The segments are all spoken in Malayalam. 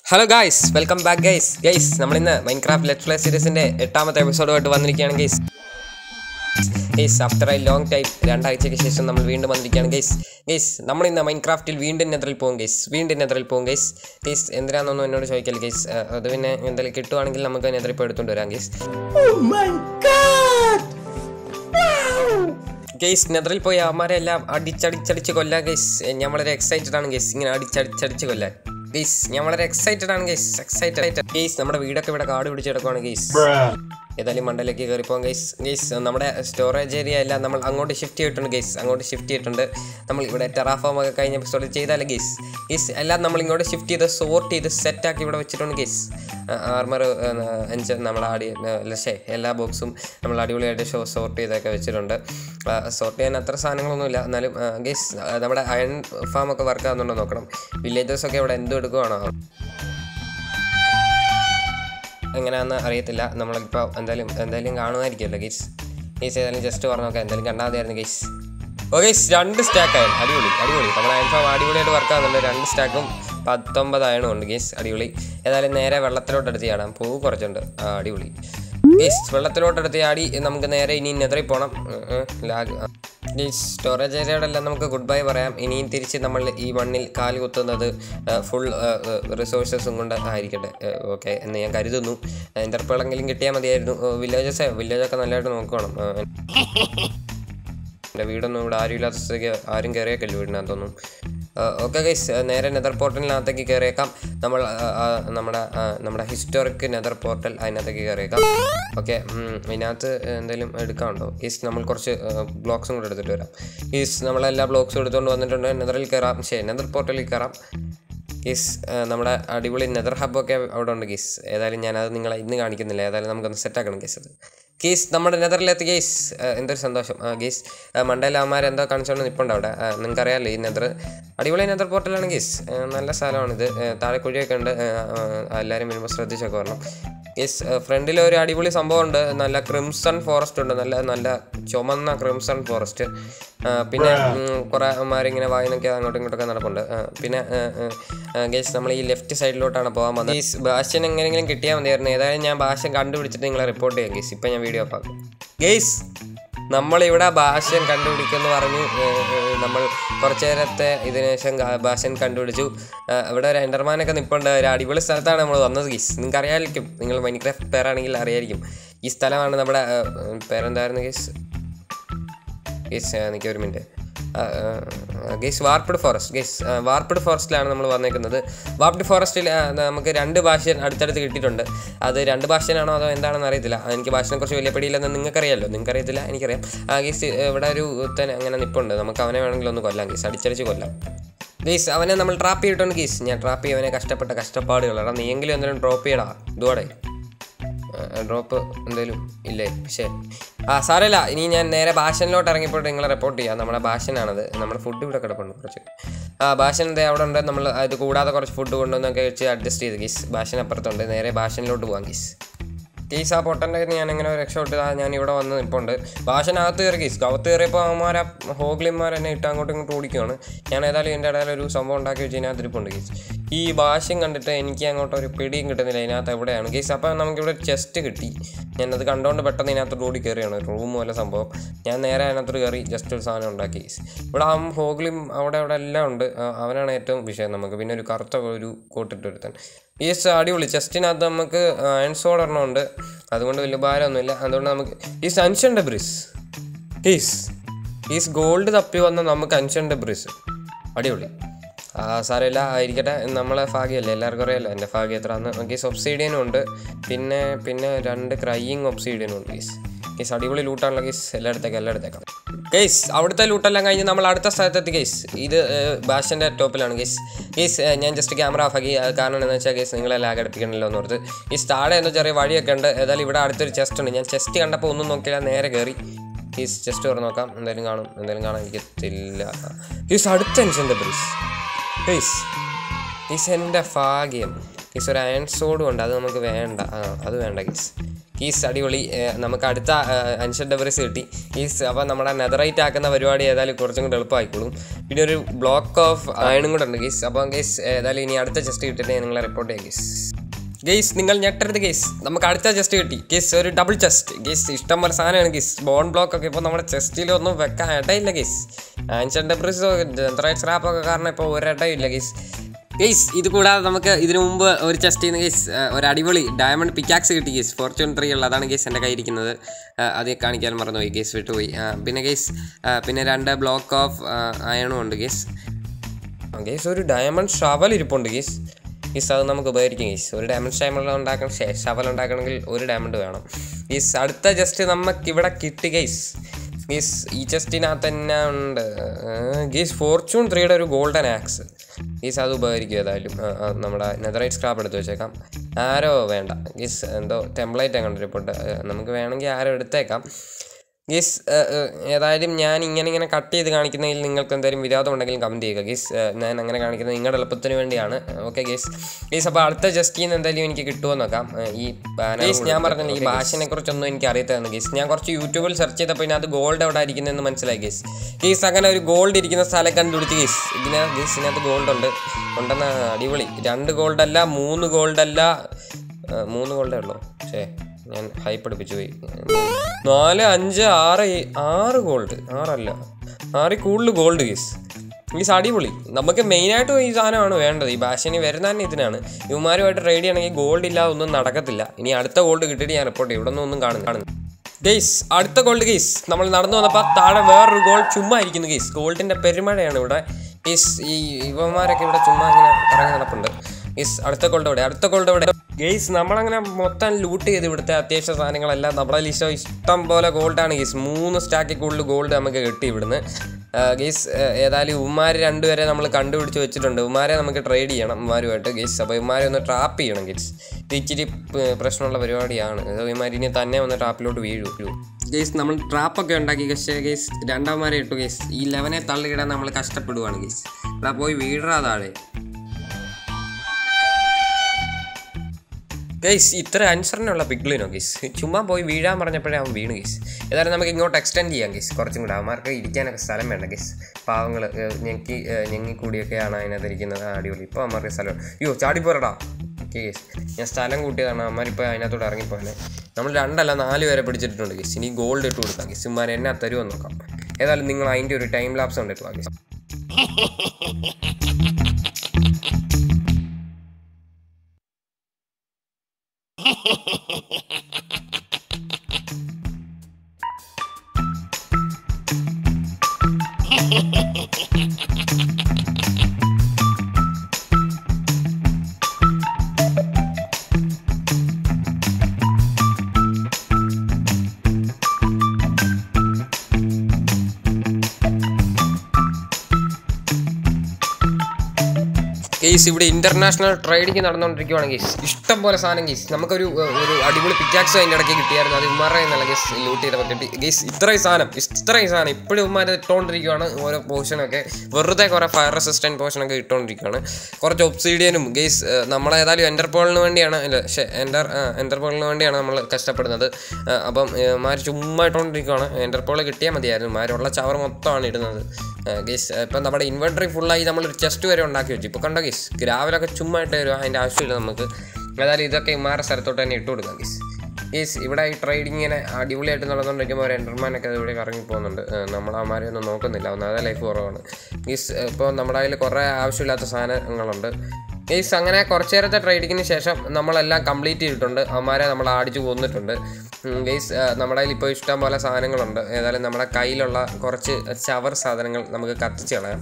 hello guys welcome back guys guys നമ്മളിന്ന് മൈൻക്രാഫ്റ്റ് ലെറ്റ് പ്ലേ സീരീസിന്റെ എട്ടാമത്തെ എപ്പിസോഡുമായിട്ട് വന്നിരിക്കുകയാണ് guys guys after a long time രണ്ടാഴ്ചയ്ക്ക് ശേഷം നമ്മൾ വീണ്ടും വന്നിരിക്കുകയാണ് ഗൈസ് ഗൈസ് നമ്മൾ ഇന്ന് മൈൻക്രാഫ്റ്റിൽ വീണ്ടും നെതറിൽ പോകും ഗൈസ് വീണ്ടും നെതറിൽ പോകും ഗൈസ് ഗൈസ് എന്തിനാണെന്നൊന്നും എന്നോട് ചോദിക്കല് ഗൈസ് അത് പിന്നെ എന്തെങ്കിലും കിട്ടുവാണെങ്കിൽ നമുക്ക് നെതറിൽ പോയി എടുത്തുകൊണ്ട് വരാം ഗൈസ് ഗൈസ് നെതറിൽ പോയി അവന്മാരെ എല്ലാം അടിച്ചടിച്ചടിച്ച് കൊല്ലാൻ ഗൈസ് ഞാൻ വളരെ എക്സൈറ്റഡ് ആണ് ഗൈസ് ഇങ്ങനെ അടിച്ചടിച്ചടിച്ച് കൊല്ലാൻ ഗൈസ് ഞാൻ വളരെ എക്സൈറ്റഡ് ആണ് ഗൈസ് എക്സൈറ്റഡ് ഗൈസ് നമ്മുടെ വീടൊക്കെ ഇവിടെ കാട് പിടിച്ച് കിടക്കുവാണ് ഗൈസ് ഏതായാലും മണ്ടയിലേക്ക് കയറി പോകാം ഗൈസ് ഗൈസ് നമ്മുടെ സ്റ്റോറേജ് ഏരിയ എല്ലാം നമ്മൾ അങ്ങോട്ട് ഷിഫ്റ്റ് ചെയ്തിട്ടുണ്ട് ഗൈസ് അങ്ങോട്ട് ഷിഫ്റ്റ് ചെയ്തിട്ടുണ്ട് നമ്മൾ ഇവിടെ ടെറാഫോം ഒക്കെ കഴിഞ്ഞ എപ്പിസോഡിൽ ചെയ്താലേ ഗൈസ് ഗൈസ് എല്ലാം നമ്മൾ ഇങ്ങോട്ട് ഷിഫ്റ്റ് ചെയ്ത് സോർട്ട് ചെയ്ത് സെറ്റാക്കി ഇവിടെ വെച്ചിട്ടുണ്ട് ഗൈസ് ആർമർ അഞ്ച് നമ്മൾ അടി ലക്ഷേ എല്ലാ ബോക്സും നമ്മൾ അടിപൊളിയായിട്ട് ഷോ സോർട്ട് ചെയ്തൊക്കെ വെച്ചിട്ടുണ്ട് സോർട്ട് ചെയ്യാൻ അത്ര സാധനങ്ങളൊന്നുമില്ല എന്നാലും ഗൈസ് നമ്മുടെ അയൺ ഫാം ഒക്കെ വർക്ക് ആകുന്നുണ്ടോ നോക്കണം വില്ലേജേഴ്സ് ഒക്കെ ഇവിടെ എന്തും എടുക്കുവാണോ എങ്ങനെയാണെന്ന് അറിയത്തില്ല നമ്മളിപ്പോൾ എന്തായാലും എന്തായാലും കാണുമായിരിക്കുമല്ലോ ഗീസ് ഗീസ് ഏതായാലും ജസ്റ്റ് പറഞ്ഞു നോക്കാം എന്തായാലും കണ്ടാൽ മതിയായിരുന്നു ഗീസ് ഓ ഗീസ് രണ്ട് സ്റ്റാക്ക് ആയാലും അടിപൊളി അടിപൊളി നമ്മുടെ അയൽഫാം അടിപൊളിയായിട്ട് വർക്ക് ആകുന്നുണ്ട് രണ്ട് സ്റ്റാക്കും പത്തൊമ്പത് അയണും ഉണ്ട് ഗീസ് അടിപൊളി ഏതായാലും നേരെ വെള്ളത്തിലോട്ട് എടുത്ത് ചാടാം പൂ കുറച്ചുണ്ട് ആ അടിപൊളി ഗീസ് വെള്ളത്തിലോട്ട് എടുത്ത് ചാടി നമുക്ക് നേരെ ഇനി നെതറി പോകണം ലാഗ് ഗീസ് സ്റ്റോറേജ് ഏരിയയോടെല്ലാം നമുക്ക് ഗുഡ് ബൈ പറയാം ഇനിയും തിരിച്ച് നമ്മൾ ഈ മണ്ണിൽ കാല് കുത്തുന്നത് ഫുൾ റിസോഴ്സസും കൊണ്ട് ആയിരിക്കട്ടെ ഓക്കെ എന്ന് ഞാൻ കരുതുന്നു എൻ്റർപ്പിളെങ്കിലും കിട്ടിയാൽ മതിയായിരുന്നു വില്ലേജസ് വില്ലേജൊക്കെ നല്ലതായിട്ട് നോക്കണം എൻ്റെ വീടൊന്നും ഇവിടെ ആരും ഇല്ലാത്ത സ്ഥിതിക്ക് ആരും കയറിയേക്കല്ലോ വീടിനകത്തൊന്നും ഓക്കെ ഗൈസ് നേരെ നെതർ പോർട്ടലിനകത്തേക്ക് കയറിയേക്കാം നമ്മൾ ആ, ആ, നമ്മുടെ ആ, നമ്മുടെ ഹിസ്റ്റോറിക് നെതർ പോർട്ടൽ അതിനകത്തേക്ക് കയറിയേക്കാം ഓക്കെ ഇതിനകത്ത് എന്തെങ്കിലും എടുക്കാനുണ്ടോ ഗീസ് നമ്മൾ കുറച്ച് ബ്ലോക്സും കൂടെ എടുത്തിട്ട് വരാം ഗീസ് നമ്മളെല്ലാ ബ്ലോക്സും എടുത്തുകൊണ്ട് വന്നിട്ടുണ്ട് നെതറിൽ കയറാം ശരി നെതർ പോർട്ടലിൽ കയറാം ഗീസ് നമ്മുടെ അടിപൊളി നെതർ ഹബ്ബൊക്കെ അവിടെ ഉണ്ട് ഗീസ് ഏതായാലും ഞാനത് നിങ്ങളെ ഇന്ന് കാണിക്കുന്നില്ല ഏതായാലും നമുക്കൊന്ന് സെറ്റാക്കണം ഗീസ് അത് ഗീസ് നമ്മുടെ നെതറിലെത്തി ഗീസ് എന്തൊരു സന്തോഷം ഗീസ് മണ്ടയിൽ അവന്മാർ എന്തോ കാണിച്ചോണ്ട് നിൽപ്പുണ്ട് അവിടെ നിങ്ങൾക്കറിയാമല്ലോ ഈ നെതർ അടിപൊളി നെതർ പോർട്ടലാണ് ഗീസ് നല്ല സ്ഥലമാണിത് താഴെ കുഴിയൊക്കെ ഉണ്ട് എല്ലാവരും വരുമ്പോൾ ശ്രദ്ധിച്ചൊക്കെ വരണം ഗീസ് ഫ്രണ്ടിൽ ഒരു അടിപൊളി സംഭവം ഉണ്ട് നല്ല ക്രിംസൺ ഫോറസ്റ്റ് ഉണ്ട് നല്ല നല്ല ചുമന്ന ക്രിംസൺ ഫോറസ്റ്റ് പിന്നെ കുറേ അമ്മമാരിങ്ങനെ വായനൊക്കെ അങ്ങോട്ടും ഇങ്ങോട്ടൊക്കെ നടപ്പുണ്ട് ആ, പിന്നെ ഗേസ് നമ്മൾ ഈ ലെഫ്റ്റ് സൈഡിലോട്ടാണ് പോകാൻ വന്നത് ഗേസ് ഭാഷൻ എങ്ങനെയെങ്കിലും കിട്ടിയാൽ മതിയായിരുന്നു ഏതായാലും ഞാൻ ഭാഷ കണ്ടുപിടിച്ചിട്ട് നിങ്ങളെ റിപ്പോർട്ട് ചെയ്യാം ഗേസ് ഇപ്പം ഞാൻ വീഡിയോ ഓഫ് ഗേസ് നമ്മളിവിടെ ഭാഷൻ കണ്ടുപിടിക്കുമെന്ന് പറഞ്ഞു ഏ, ഏ, നമ്മൾ കുറച്ച് നേരത്തെ ഇതിന് ശേഷം ഗാ- ഭാഷൻ കണ്ടുപിടിച്ചു ആ, ഇവിടെ ഒരു എൻ്റർമാനൊക്കെ നിൽപ്പുണ്ട് ഒരു അടിപൊളി സ്ഥലത്താണ് നമ്മൾ വന്നത് ഗീസ് നിങ്ങൾക്ക് അറിയാമായിരിക്കും നിങ്ങൾ മൈൻക്രാഫ്റ്റ് പേരാണെങ്കിൽ അറിയായിരിക്കും ഈ സ്ഥലമാണ് നമ്മുടെ ആ, പേരെന്തായിരുന്നു ഗീസ് ഗേസ് എനിക്ക് ഒരു minute guys warped forest guys warped ഫോറസ്റ്റിലാണ് നമ്മൾ വന്നേക്കുന്നത് വാർപ്പിഡ് ഫോറസ്റ്റിൽ നമുക്ക് രണ്ട് ഭാഷ അടുത്തടുത്ത് കിട്ടിയിട്ടുണ്ട് അത് രണ്ട് ഭാഷയിലാണോ അതോ എന്താണെന്ന് അറിയത്തില്ല എനിക്ക് ഭാഷനെ കുറിച്ച് വലിയ പിടിയില്ലെന്ന് നിങ്ങൾക്കറിയാമല്ലോ നിങ്ങൾക്കറിയത്തില്ല എനിക്കറിയാം ആ ഗേസ് ഇവിടെ ഒരു തന്നെ അങ്ങനെ നിപ്പുണ്ട് നമുക്ക് അവനെ വേണമെങ്കിൽ ഒന്ന് കൊല്ലാം ഗേസ് അടിച്ചടിച്ച് കൊല്ലാം ഗേസ് അവനെ നമ്മൾ ട്രാപ്പ് ചെയ്തിട്ടുണ്ട് ഗേസ് ഞാൻ ട്രാപ്പ് ചെയ്യും അവനെ കഷ്ടപ്പെട്ട കഷ്ടപ്പാടുകൾ എടാ നീയെങ്കിലും എന്തെങ്കിലും ഡ്രോപ്പ് ചെയ്യടാ ഇതോടെ ഡ്രോപ്പ് എന്തേലും ഇല്ലേ പക്ഷേ ആ സാരമില്ല ഇനി ഞാൻ നേരെ ഭാഷനിലോട്ട് ഇറങ്ങിപ്പോയിട്ട് നിങ്ങളെ റിപ്പോർട്ട് ചെയ്യാം നമ്മുടെ ഭാഷനാണത് നമ്മുടെ ഫുഡ് ഇവിടെ കിടപ്പുണ്ട് കുറച്ച് ആ ഭാഷൻ എന്തേ അവിടെ ഉണ്ട് നമ്മൾ ഇത് കൂടാതെ കുറച്ച് ഫുഡ് കൊണ്ടുവന്നൊക്കെ വെച്ച് അഡ്ജസ്റ്റ് ചെയ്ത് ഗീസ് ഭാഷൻ അപ്പുറത്തുണ്ട് നേരെ ഭാഷനിലോട്ട് പോകാം ഗീസ് ഗീസ് ആ പൊട്ടൻ്റെ കയ്യിൽ നിന്ന് ഞാൻ എങ്ങനെ രക്ഷപ്പെട്ട് ദാ ഞാൻ ഇവിടെ വന്ന് നിൽപ്പുണ്ട് ഭാഷനകത്ത് കയറി ഗീസ് അകത്ത് കയറിയപ്പോൾ അവന്മാരെ ഹോഗ്ലിന്മാർ എന്നെ ഇട്ട് അങ്ങോട്ടും ഇങ്ങോട്ടും ഓടിക്കുകയാണ് ഞാൻ ഏതായാലും എൻ്റെ ഇടയിൽ ഒരു സംഭവം ഉണ്ടാക്കി വെച്ച് ഇതിനകത്ത് ഇരിപ്പുണ്ട് ഗീസ് ഈ ഭാഷ്യം കണ്ടിട്ട് എനിക്ക് അങ്ങോട്ട് ഒരു പിടിയും കിട്ടുന്നില്ല ഇതിനകത്ത് എവിടെയാണ് ഗീസ് അപ്പോൾ നമുക്കിവിടെ ഒരു ചെസ്റ്റ് കിട്ടി ഞാനത് കണ്ടുകൊണ്ട് പെട്ടെന്ന് ഇതിനകത്ത് ഓടി കയറിയാണ് ഒരു റൂം പോലെ സംഭവം ഞാൻ നേരെ അതിനകത്ത് കയറി ജസ്റ്റ് ഒരു സാധനം ഉണ്ടാക്കി ഗീസ് ഇവിടെ ആ ഹോഗ്ലിം അവിടെ അവിടെ എല്ലാം ഉണ്ട് ആ, അവനാണ് ഏറ്റവും വിഷയം നമുക്ക് പിന്നെ ഒരു കറുത്ത ഒരു കോട്ടിട്ട് ഒരുത്തൻ ഈസ് അടിപൊളി ചെസ്റ്റിനകത്ത് നമുക്ക് അയൺ സോഡ് ഒരെണ്ണം ഉണ്ട് അതുകൊണ്ട് വലിയ ഭാരമൊന്നുമില്ല അതുകൊണ്ട് നമുക്ക് ഈ ancient debris is is gold തപ്പി വന്ന നമുക്ക് അൻഷൻ ഡെബ്രിസ് അടിപൊളി ആ സാരമില്ല ആയിരിക്കട്ടെ നമ്മളെ ഭാഗ്യമല്ലേ എല്ലാവർക്കും അറിയാമല്ലോ എൻ്റെ ഭാഗ്യം എത്രയാന്ന് ഗീസ് ഒബ്സീഡിയനും ഉണ്ട് പിന്നെ പിന്നെ രണ്ട് ക്രൈയിങ് ഒബ്സീഡിയനും ഉണ്ട് ഗീസ് ഗീസ് അടിപൊളി ലൂട്ടാണല്ലോ ഗീസ് എല്ലായിടത്തേക്കും എല്ലായിടത്തേക്കാം ഗേസ് അവിടുത്തെ ലൂട്ടെല്ലാം കഴിഞ്ഞ് നമ്മൾ അടുത്ത സ്ഥലത്തെത്തി ഗേസ് ഇത് ഭാഷൻ്റെ ടോപ്പിലാണ് ഗേസ് ഗേസ് ഞാൻ ജസ്റ്റ് ക്യാമറ ഓഫ് ആക്കി അത് കാരണം എന്താണെന്ന് വെച്ചാൽ ഗേസ് നിങ്ങളെ ലാഗ് അടുപ്പിക്കണമല്ലോ എന്ന് ഓർത്ത് ഈ താഴെ എന്തോ ചെറിയ വഴിയൊക്കെ ഉണ്ട് ഏതായാലും ഇവിടെ അടുത്തൊരു ചെസ്റ്റ് ഉണ്ട് ഞാൻ ചെസ്റ്റ് കണ്ടപ്പോൾ ഒന്നും നോക്കിയില്ല നേരെ കയറി ഗീസ് ചെസ്റ്റ് തുറന്ന് നോക്കാം എന്തായാലും കാണും എന്തായാലും കാണാൻ എനിക്കത്തില്ല ഗീസ് അടുത്ത ടെൻഷൻ്റെ ബ്രീസ് ഗേസ് ഗീസ് എൻ്റെ ഭാഗ്യം ഗീസ് ഒരു അയൺ സോഡും ഉണ്ട് അത് നമുക്ക് വേണ്ട ആ അത് വേണ്ട ഗീസ് ഈസ് അടിപൊളി ഏർ നമുക്ക് അടുത്ത അൻഷൻ ഡെബറിസ് കിട്ടി ഈസ് അപ്പോൾ നമ്മുടെ നെതറൈറ്റ് ആക്കുന്ന പരിപാടി ഏതായാലും കുറച്ചും കൂടി എളുപ്പമായിക്കോളും പിന്നെ ഒരു ബ്ലോക്ക് ഓഫ് അയണും കൂടെ ഉണ്ട് ഗീസ് അപ്പോൾ ഗീസ് ഏതായാലും ഇനി അടുത്ത ചെസ്റ്റ് കിട്ടിയിട്ട് ഞാൻ നിങ്ങളെ റിപ്പോർട്ട് ചെയ്യാം ഗീസ് ഗെയ്സ് നിങ്ങൾ ഞെട്ടരുത് ഗെയ്സ് നമുക്ക് അടുത്ത ചെസ്റ്റ് കിട്ടി ഗെയ്സ് ഒരു ഡബിൾ ചെസ്റ്റ് ഗെയ്സ് ഇഷ്ടം പോലെ സാധനമാണ് ഗെയ്സ് ബോൺ ബ്ലോക്ക് ഒക്കെ ഇപ്പോൾ നമ്മുടെ ചെസ്റ്റിലൊന്നും വെക്കാൻ ഇടയില്ല ഗെയ്സ് ആൻഷൻ ഡെബ്രിസോ ജെൻട്രൈറ്റ് സ്ക്രാപ്പൊക്കെ കാരണം ഇപ്പോൾ ഒരിടയില്ല ഗെയ്സ് ഗെയ്സ് ഇത് കൂടാതെ നമുക്ക് ഇതിനു മുമ്പ് ഒരു ചെസ്റ്റ് ചെയ്യുന്ന ഗെയ്സ് ഒരു അടിപൊളി ഡയമണ്ട് പിക്കാക്സ് കിട്ടി ഗെയ്സ് ഫോർച്യൂൺ ത്രീ ഉള്ള അതാണ് ഗെയ്സ് എൻ്റെ കയ്യിരിക്കുന്നത് അത് കാണിക്കാൻ മറന്നുപോയി ഗെയ്സ് വിട്ടുപോയി ആ, പിന്നെ ഗെയ്സ് പിന്നെ രണ്ട് ബ്ലോക്ക് ഓഫ് അയണും ഉണ്ട് ഗെയ്സ് ഗേസ് ഒരു ഡയമണ്ട് ഷവൽ ഇരിപ്പുണ്ട് ഗീസ് ഗീസ് അത് നമുക്ക് ഉപകരിക്കും ഗീസ് ഒരു ഡയമണ്ട് ഷവൽ ഉണ്ടാക്കണം ശേ ഷവൽ ഉണ്ടാക്കണമെങ്കിൽ ഒരു ഡയമണ്ട് വേണം ഗീസ് അടുത്ത ജസ്റ്റ് നമുക്ക് ഇവിടെ കിട്ടി ഗീസ് ഗീസ് ഈ ചെസ്റ്റിനകത്ത് തന്നെ ഉണ്ട് ഗീസ് ഫോർച്യൂൺ ത്രീയുടെ ഒരു ഗോൾഡൻ ആക്സ് ഗീസ് അത് ഉപകരിക്കും ഏതായാലും ആ, ആ, നമ്മുടെ നെതറൈറ്റ് സ്ക്രാപ്പ് എടുത്ത് വെച്ചേക്കാം ആരോ വേണ്ട ഗീസ് എന്തോ ടെംപ്ലേറ്റ് അങ്ങനെ റിപ്പോർട്ട് നമുക്ക് വേണമെങ്കിൽ ആരോ എടുത്തേക്കാം ഗീസ് ഏതായാലും ഞാൻ ഇങ്ങനെ ഇങ്ങനെ കട്ട് ചെയ്ത് കാണിക്കുന്നതിൽ നിങ്ങൾക്ക് എന്തെങ്കിലും വിരോധം ഉണ്ടെങ്കിൽ കമൻറ്റ് ചെയ്യുക ഗീസ് ഞാൻ അങ്ങനെ കാണിക്കുന്നത് നിങ്ങളുടെ എളുപ്പത്തിന് വേണ്ടിയാണ് ഓക്കെ ഗീസ് ഗീസ് അപ്പോൾ അടുത്ത ജസ്റ്റിൽ നിന്ന് എന്തായാലും എനിക്ക് കിട്ടുമോ നോക്കാം ഏഹ് ഈ ഗീസ് ഞാൻ പറഞ്ഞില്ല ഈ ഭാഷനെ കുറിച്ചൊന്നും എനിക്ക് അറിയത്തതാണ് ഗീസ് ഞാൻ കുറച്ച് യൂട്യൂബിൽ സെർച്ച് ചെയ്തപ്പോൾ ഇതിനകത്ത് ഗോൾഡ് എവിടെ ഇരിക്കുന്നതെന്ന് മനസ്സിലായി ഗീസ് ഗീസ് അങ്ങനെ ഒരു ഗോൾഡ് ഇരിക്കുന്ന സ്ഥലം കണ്ടുപിടിച്ച് ഗീസ് ഇതിന് ഗീസ് ഇതിനകത്ത് ഗോൾഡ് ഉണ്ട് ഉണ്ടെന്ന് അടിപൊളി രണ്ട് ഗോൾഡ് അല്ല മൂന്ന് ഗോൾഡ് അല്ല ആ, മൂന്ന് ഗോൾഡേ ഉള്ളൂ ശേ ഞാൻ ഹൈപ്പ് എടുപ്പിച്ചു പോയി നാല് അഞ്ച് ആറ് ഏ- ആറ് ഗോൾഡ് ആറല്ല ആറിൽ കൂടുതൽ ഗോൾഡ് ഗീസ് ഗീസ് അടിപൊളി നമുക്ക് മെയിനായിട്ട് ഈ സാധനമാണ് വേണ്ടത് ഈ ബാഷനി വരുന്ന തന്നെ ഇതിനാണ് ഇവന്മാരുമായിട്ട് റെഡി ആണെങ്കിൽ ഗോൾഡ് ഇല്ലാതെ ഒന്നും നടക്കത്തില്ല ഇനി അടുത്ത ഗോൾഡ് കിട്ടിയിട്ട് ഞാൻ റിപ്പോർട്ട് ചെയ്യും ഇവിടെ ഒന്നും ഒന്നും കാണുന്നു കാണുന്നു ഗെയ്സ് അടുത്ത ഗോൾഡ് ഗെയ്സ് നമ്മൾ നടന്നു വന്നപ്പോൾ താഴെ വേറൊരു ഗോൾഡ് ചുമ്മാ ഇരിക്കുന്നു ഗെയ്സ് ഗോൾഡിൻ്റെ പെരുമഴയാണ് ഇവിടെ ഗെയ്സ് ഈ ഇവന്മാരൊക്കെ ഇവിടെ ചുമ്മാ ഇങ്ങനെ കറങ്ങി നടപ്പുണ്ട് ഗെയ്സ് അടുത്ത ഗോൾഡ് എവിടെ അടുത്ത ഗോൾഡ് എവിടെ ഗെയ്സ് നമ്മളങ്ങനെ മൊത്തം ലൂട്ട് ചെയ്ത് ഇവിടുത്തെ അത്യാവശ്യ സാധനങ്ങളെല്ലാം നമ്മുടെ ലിസ്റ്റോ ഇഷ്ടം പോലെ ഗോൾഡാണ് ഗെയ്സ് മൂന്ന് സ്റ്റാക്കിൽ കൂടുതൽ ഗോൾഡ് നമുക്ക് കിട്ടി ഇവിടുന്ന് ഗെയ്സ് ഏതായാലും ഉമ്മാർ രണ്ടുപേരെ നമ്മൾ കണ്ടുപിടിച്ച് വെച്ചിട്ടുണ്ട് ഉമ്മാരെ നമുക്ക് ട്രേഡ് ചെയ്യണം ഉമ്മാരുമായിട്ട് ഗെയ്സ് അപ്പോൾ ഉമ്മാരെ ഒന്ന് ട്രാപ്പ് ചെയ്യണം ഗെയ്സ് ഇത് ഇച്ചിരി പ്- പ്രശ്നമുള്ള പരിപാടിയാണ് ഉമ്മാർ ഇനി തന്നെ ഒന്ന് ട്രാപ്പിലോട്ട് വീഴൂ ഗെയ്സ് നമ്മൾ ട്രാപ്പൊക്കെ ഉണ്ടാക്കി പക്ഷേ ഗെയ്സ് രണ്ടാമമാരെ ഇട്ടു ഗെയ്സ് ഈ ലെവനെ തള്ളിയിടാൻ നമ്മൾ കഷ്ടപ്പെടുവാണ് ഗെയ്സ് എടാ പോയി വീഴാ താഴെ ഗൈസ് ഇത്ര അനുസരണയുള്ള പിഗ്ലിനോ ഗൈസ് ചുമ്മാ പോയി വീഴാൻ പറഞ്ഞപ്പോഴേ അവൻ വീണ് ഗൈസ് ഏതായാലും നമുക്ക് ഇങ്ങോട്ട് എക്സ്റ്റെൻഡ് ചെയ്യാം ഗൈസ് കുറച്ചും കൂടെ അവന്മാർക്ക് ഇരിക്കാനൊക്കെ സ്ഥലം വേണ്ട ഗൈസ് പാവങ്ങൾ ഞെക്കി ഞെങ്ങി കൂടിയൊക്കെയാണ് അതിനകത്ത് ഇരിക്കുന്നത് ആ, അടിപൊളി ഇപ്പോൾ അവന്മാർക്ക് സ്ഥലം അയ്യോ ചാടിപ്പോരടാ ഓക്കെ ഗൈസ് ഞാൻ സ്ഥലം കൂട്ടിയതാണ് അവന്മാരിപ്പോൾ അതിനകത്തോട്ട് ഇറങ്ങിപ്പോനെ നമ്മൾ രണ്ടല്ല നാല് പേരെ പിടിച്ചിട്ടുണ്ട് ഗൈസ് ഇനി ഗോൾഡ് ഇട്ട് കൊടുക്കാം ഗൈസ് ഉമ്മാരെ എന്നെ തരുമോ നോക്കാം ഏതായാലും നിങ്ങൾ അതിൻ്റെ ഒരു ടൈം ലാപ്സ് ഉണ്ട് ഇട്ടോ ഗൈസ് കേസ് ഇവിടെ ഇന്റർനാഷണൽ ട്രേഡിങ് നടന്നുകൊണ്ടിരിക്കുവാണ് കേസ് ഇഷ്ടം പോലെ സാധനം കേസ് നമുക്കൊരു ഏഹ്, ഒരു അടിപൊളി പിക്കാക്സ് അതിൻ്റെ ഇടയ്ക്ക് കിട്ടിയായിരുന്നു അത് ഉമ്മാരുടെ നല്ല കേസ് ലൂട്ട് ചെയ്തപ്പോൾ കിട്ടി കേസ് ഇത്രയും സാധനം ഇത്രയും സാധനം ഇപ്പോഴും ഉമ്മാർ ഇട്ടുകൊണ്ടിരിക്കുവാണ് ഓരോ പോർഷനൊക്കെ വെറുതെ കുറേ ഫയർ റെസിസ്റ്റൻറ്റ് പോർഷനൊക്കെ ഇട്ടുകൊണ്ടിരിക്കുകയാണ് കുറച്ച് ഒബ്സീഡിയനും ഗെയ്സ് നമ്മളേതായാലും എൻ്റർപോളിന് വേണ്ടിയാണ് അല്ല പക്ഷേ എൻ്റർ എൻ്റർപോളിന് വേണ്ടിയാണ് നമ്മൾ കഷ്ടപ്പെടുന്നത് ആ, അപ്പം മാർ ചുമ്മാ ഇട്ടുകൊണ്ടിരിക്കുകയാണ് എൻ്റർപോൾ കിട്ടിയാൽ മതിയായിരുന്നു മാരുള്ള ചവർ മൊത്തമാണ് ഇടുന്നത് ഗെയ്സ് ഇപ്പം നമ്മുടെ ഇൻവെർട്ടറി ഫുള്ളായി നമ്മളൊരു ചെസ്റ്റ് വരെ ഉണ്ടാക്കി വെച്ചു ഇപ്പോൾ കണ്ടോ ഗെയ്സ് ഗ്രാവലൊക്കെ ചുമ്മാ ഇട്ട് തരും അതിൻ്റെ ആവശ്യമില്ല നമുക്ക് ഏതായാലും ഇതൊക്കെ ഇമാരുടെ സ്ഥലത്തോട്ട് തന്നെ ഇട്ട് കൊടുക്കാം ഗെയ്സ് ഗെയ്സ് ഇവിടെ ഈ ട്രേഡിങ് ഇങ്ങനെ അടിപൊളിയായിട്ട് നടന്നുകൊണ്ടിരിക്കുമ്പോൾ ഒരു എൻ്റർമാനൊക്കെ ഇവിടെ കറങ്ങി പോകുന്നുണ്ട് നമ്മൾ അവന്മാരെ ഒന്നും നോക്കുന്നില്ല ഒന്നാമതെ ലൈഫ് കുറവാണ് ഗെയ്സ് ഇപ്പോൾ നമ്മുടെ കയ്യിൽ കുറേ ആവശ്യമില്ലാത്ത സാധനങ്ങളുണ്ട് ഗെയ്സ് അങ്ങനെ കുറച്ച് നേരത്തെ ട്രേഡിങ്ങിന് ശേഷം നമ്മളെല്ലാം കംപ്ലീറ്റ് ചെയ്തിട്ടുണ്ട് അവന്മാരെ നമ്മൾ അടിച്ചു കൊന്നിട്ടുണ്ട് ഗെയ്സ് നമ്മുടെ കയ്യിൽ ഇപ്പോൾ ഇഷ്ടം പോലെ സാധനങ്ങളുണ്ട് ഏതായാലും നമ്മുടെ കയ്യിലുള്ള കുറച്ച് ചവർ സാധനങ്ങൾ നമുക്ക് കത്തിച്ച് കളയാം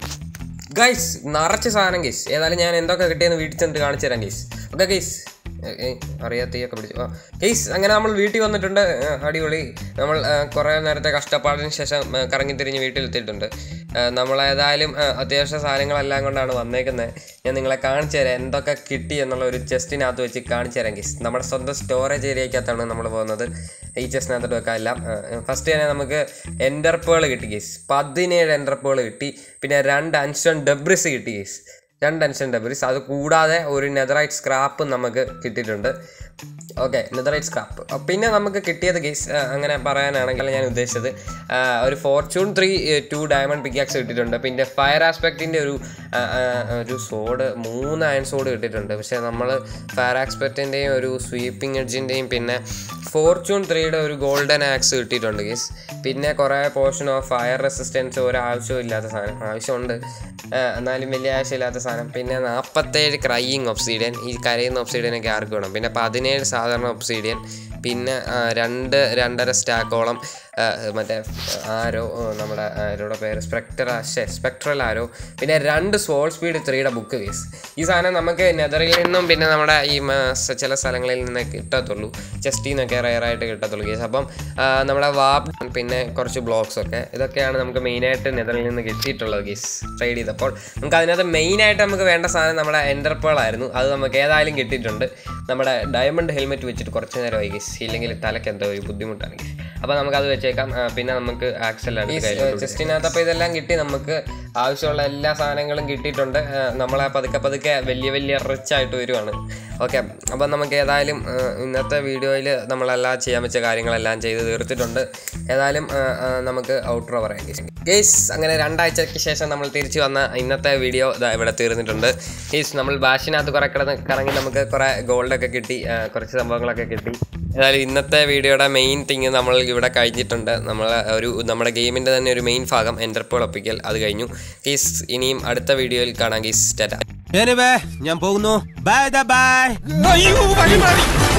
ഗൈസ് നിറച്ച് സാധനം ഗൈസ് ഏതായാലും ഞാൻ എന്തൊക്കെ കിട്ടിയെന്ന് വീട്ടിൽ ചെന്നിട്ട് കാണിച്ചു തരാം ഗൈസ് ഓക്കെ ഗൈസ് അറിയാത്തയൊക്കെ പിടിച്ചു ആ ഗൈസ് അങ്ങനെ നമ്മൾ വീട്ടിൽ വന്നിട്ടുണ്ട് ആ, അടിപൊളി നമ്മൾ ആ, കുറേ നേരത്തെ കഷ്ടപ്പാടിന് ശേഷം ആ, കറങ്ങിത്തിരിഞ്ഞ് വീട്ടിലെത്തിയിട്ടുണ്ട് ആ, നമ്മളേതായാലും ആ, അത്യാവശ്യ സാധനങ്ങളെല്ലാം കൊണ്ടാണ് വന്നേക്കുന്നത് ഞാൻ നിങ്ങളെ കാണിച്ചു തരാം എന്തൊക്കെ കിട്ടി എന്നുള്ള ഒരു ചെസ്റ്റിനകത്ത് വെച്ച് കാണിച്ചു തരാം ഗൈസ് നമ്മുടെ സ്വന്തം സ്റ്റോറേജ് ഏരിയക്കകത്താണ് നമ്മൾ പോകുന്നത് ഈ ചെസ്റ്റിനകത്തോട്ട് വെക്കാം എല്ലാം ഫസ്റ്റ് തന്നെ നമുക്ക് എൻ്റർപ്പുകൾ കിട്ടി ഗൈസ് പതിനേഴ് എൻ്റർപ്പുകൾ കിട്ടി പിന്നെ രണ്ട് അൻഷൻ ഡെബ്രിസ് കിട്ടി ഗൈസ് രണ്ട് അൻഷൻ ഡെബ്രിസ് അത് കൂടാതെ ഒരു നെതറൈറ്റ് സ്ക്രാപ്പ് നമുക്ക് കിട്ടിയിട്ടുണ്ട് ഓക്കെ നെതറൈറ്റ് സ്ക്രാപ്പ് പിന്നെ നമുക്ക് കിട്ടിയത് ഗേസ് അങ്ങനെ പറയാനാണെങ്കിൽ ഞാൻ ഉദ്ദേശിച്ചത് ആ, ഒരു fortune three two diamond pickaxe കിട്ടിയിട്ടുണ്ട് പിന്നെ ഫയർ ആസ്പെക്റ്റിൻ്റെ ഒരു ആ, ആ, ഒരു സോഡ് മൂന്ന് അയൺ സോഡ് കിട്ടിയിട്ടുണ്ട് പക്ഷേ നമ്മൾ ഫയർ ആസ്പെക്റ്റിൻ്റെയും ഒരു സ്വീപ്പിംഗ് എഡ്ജിൻ്റെയും പിന്നെ ഫോർച്യൂൺ ത്രീയുടെ ഒരു ഗോൾഡൻ ആക്സ് കിട്ടിയിട്ടുണ്ട് ഗേസ് പിന്നെ കുറേ പോർഷൻ ഓഫ് ഫയർ റെസിസ്റ്റൻസ് ഒരാവശ്യവും ഇല്ലാത്ത സാധനം ആവശ്യമുണ്ട് ആ, എന്നാലും വലിയ ആവശ്യമില്ലാത്ത സാധനം പിന്നെ നാൽപ്പത്തേഴ് ക്രൈയിങ് ഒബ്സീഡിയൻ ഈ കരയുന്ന ഒബ്സീഡിയനൊക്കെ ആർക്ക് വേണം പിന്നെ പതിനേഴ് സാധാരണ ഒബ്സീഡിയൻ പിന്നെ ആ, രണ്ട് രണ്ടര സ്റ്റാക്കോളം ആ, മറ്റേ ആരോ ആ, നമ്മുടെ ആരോടെ പേര് സ്പെക്ടർ ഷേ സ്പെക്ട്രൽ ആരോ പിന്നെ രണ്ട് സോൾ സ്പീഡ് ത്രീയുടെ ബുക്ക് കേസ് ഈ സാധനം നമുക്ക് നെതറിൽ നിന്നും പിന്നെ നമ്മുടെ ഈ മ, സ- ചില സ്ഥലങ്ങളിൽ നിന്ന് കിട്ടത്തുള്ളൂ ചെസ്റ്റിൽ നിന്നൊക്കെ റയറായിട്ട് കിട്ടത്തുള്ളൂ കേസ് അപ്പം ആ, നമ്മുടെ വാപ്പ് പിന്നെ കുറച്ച് ബ്ലോക്സ് ഒക്കെ ഇതൊക്കെയാണ് നമുക്ക് മെയിനായിട്ട് നെതറിൽ നിന്ന് കിട്ടിയിട്ടുള്ളത് കേസ് ട്രേഡ് ചെയ്തപ്പോൾ നമുക്ക് അതിനകത്ത് മെയിനായിട്ട് നമുക്ക് വേണ്ട സാധനം നമ്മുടെ എൻ്റർപ്പേളായിരുന്നു അത് നമുക്ക് ഏതായാലും കിട്ടിയിട്ടുണ്ട് നമ്മുടെ ഡയമണ്ട് ഹെൽമെറ്റ് വെച്ചിട്ട് കുറച്ച് നേരമായി കേസ് ഇല്ലെങ്കിൽ തലയ്ക്ക് എന്തോ ഒരു ബുദ്ധിമുട്ടാണ് കേസ് അപ്പോൾ നമുക്ക് അത് വെച്ചേക്കാം ആ, പിന്നെ നമുക്ക് ആക്സൽ ചെസ്റ്റിനകത്ത് അപ്പോൾ ഇതെല്ലാം കിട്ടി നമുക്ക് ആവശ്യമുള്ള എല്ലാ സാധനങ്ങളും കിട്ടിയിട്ടുണ്ട് ആ, നമ്മളെ പതുക്കെ പതുക്കെ വലിയ വലിയ റിച്ച് ആയിട്ട് വരുവാണ് ഓക്കെ അപ്പം നമുക്ക് ഏതായാലും ആ, ഇന്നത്തെ വീഡിയോയിൽ നമ്മളെല്ലാം ചെയ്യാൻ വെച്ച കാര്യങ്ങളെല്ലാം ചെയ്ത് തീർത്തിട്ടുണ്ട് ഏതായാലും ആ, ആ, നമുക്ക് ഔട്ട്രോ പറയാം ഗേസ് അങ്ങനെ രണ്ടാഴ്ചയ്ക്ക് ശേഷം നമ്മൾ തിരിച്ചു വന്ന ഇന്നത്തെ വീഡിയോ ഇതാ ഇവിടെ തീർന്നിട്ടുണ്ട് ഗേസ് നമ്മൾ ബാഷിനകത്ത് കുറേ കിടന്ന് കറങ്ങി നമുക്ക് കുറേ ഗോൾഡൊക്കെ കിട്ടി ആ, കുറച്ച് സംഭവങ്ങളൊക്കെ കിട്ടി ഏതായാലും ഇന്നത്തെ വീഡിയോയുടെ മെയിൻ തിങ് നമ്മൾ ഇവിടെ കഴിഞ്ഞിട്ടുണ്ട് നമ്മൾ ഒരു നമ്മുടെ ഗെയിമിൻ്റെ തന്നെ ഒരു മെയിൻ ഭാഗം എൻ്റർപോൾ ഒപ്പിക്കൽ അത് കഴിഞ്ഞു ഗീസ് ഇനിയും അടുത്ത വീഡിയോയിൽ കാണാം ഗീസ് ടാറ്റ എനിവേ ഞാൻ പോകുന്നു ബൈ ബൈ അയ്യോ വഴി മാറി